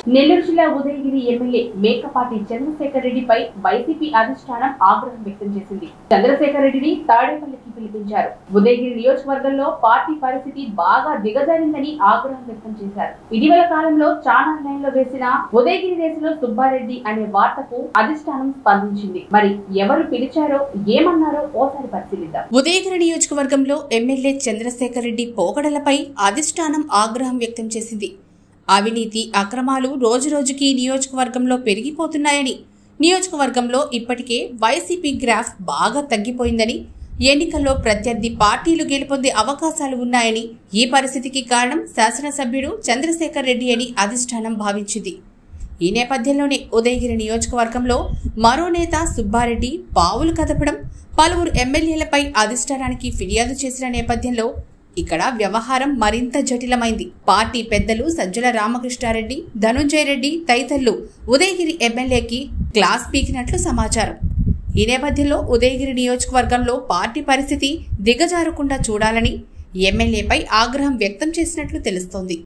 నెల్లూరు జిల్లా ఉదయగిరి ఎమ్మెల్యే మేకపాటి చంద్రశేఖర్ రెడ్డిపై వైసీపీ అధిష్టానం ఆగ్రహం వ్యక్తం చేసింది చంద్రశేఖర్ రెడ్డిని తాడేపల్లికి పిలిపించారు ఉదయగిరి నియోజకవర్గంలో పార్టీ పరిస్థితి బాగా దిగజారిందని ఆగ్రహం వ్యక్తం చేశారు ఇటీవల కాలంలో ఛానల్ లైన్ లో వేసిన ఉదయగిరి రేసులో సుబ్బారెడ్డి అనే వార్తకు అధిష్టానం స్పందించింది మరి ఎవరు పిలిచారో ఏమన్నారో ఓసారి పరిశీలిద్దాం ఉదయగిరి నియోజకవర్గంలో ఎమ్మెల్యే చంద్రశేఖర్ రెడ్డి పోకడలపై అధిష్టానం ఆగ్రహం వ్యక్తం చేసింది అవినీతి అక్రమాలు రోజురోజుకి నియోజకవర్గంలో పెరిగిపోతున్నాయని నియోజకవర్గంలో ఇప్పటికే వైసీపీ గ్రాఫ్ బాగా తగ్గిపోయిందని ఎన్నికల్లో ప్రత్యర్థి పార్టీలు గెలుపొందే అవకాశాలు ఉన్నాయని ఈ పరిస్థితికి కారణం శాసనసభ్యుడు చంద్రశేఖర్ రెడ్డి అని అధిష్టానం భావించింది ఈ నేపథ్యంలోనే ఉదయగిరి నియోజకవర్గంలో మరో నేత సుబ్బారెడ్డి పావులు కదపడం పలువురు ఎమ్మెల్యేలపై అధిష్టానానికి ఫిర్యాదు చేసిన నేపథ్యంలో ఇక్కడ వ్యవహారం మరింత జటిలమైంది పార్టీ పెద్దలు సజ్జల రామకృష్ణారెడ్డి ధనుంజయ రెడ్డి తదితరులు ఉదయగిరి ఎమ్మెల్యేకి క్లాస్ పీకినట్లు సమాచారం ఈ నేపథ్యంలో ఉదయగిరి నియోజకవర్గంలో పార్టీ పరిస్థితి దిగజారకుండా చూడాలని ఎమ్మెల్యేపై ఆగ్రహం వ్యక్తం చేసినట్లు తెలుస్తోంది